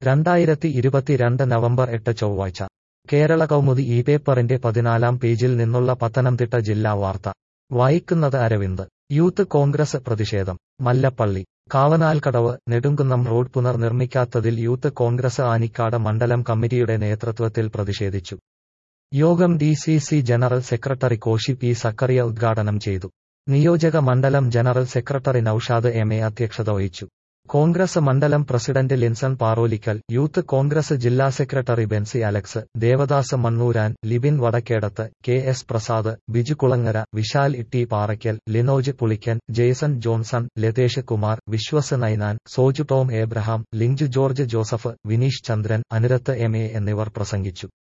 രണ്ടായിരത്തി ഇരുപത്തിരണ്ട് നവംബർ എട്ട് ചൊവ്വാഴ്ച കേരള കൗമുദി ഈ പേപ്പറിന്റെ പതിനാലാം പേജിൽ നിന്നുള്ള പത്തനംതിട്ട ജില്ലാ വാർത്ത വായിക്കുന്നത് അരവിന്ദ് യൂത്ത് കോൺഗ്രസ് പ്രതിഷേധം മല്ലപ്പള്ളി കാവനാൽക്കടവ് നെടുങ്കുന്നം റോഡ് പുനർനിർമ്മിക്കാത്തതിൽ യൂത്ത് കോൺഗ്രസ് ആനിക്കാട് മണ്ഡലം കമ്മിറ്റിയുടെ നേതൃത്വത്തിൽ പ്രതിഷേധിച്ചു യോഗം D C C general secretary Koshy P Zachariah ഉദ്ഘാടനം ചെയ്തു നിയോജക മണ്ഡലം general secretary Noushad M A അധ്യക്ഷത വഹിച്ചു കോൺഗ്രസ് മണ്ഡലം പ്രസിഡന്റ് ലിൻസൺ പാറോലിക്കൽ യൂത്ത് കോൺഗ്രസ് ജില്ലാ secretary Benzy Alex Devadas Mannooran Libin Vadakkedathu K S Prasad Biju Kulangara Vishal Itty Parackal Linoj Pulickan Jaison Johnson Lathesh Kumar Viswas Ninan Soju Tom Abraham Linju George Joseph Vineesh Chandran Anurath M A എന്നിവർ പ്രസംഗിച്ചു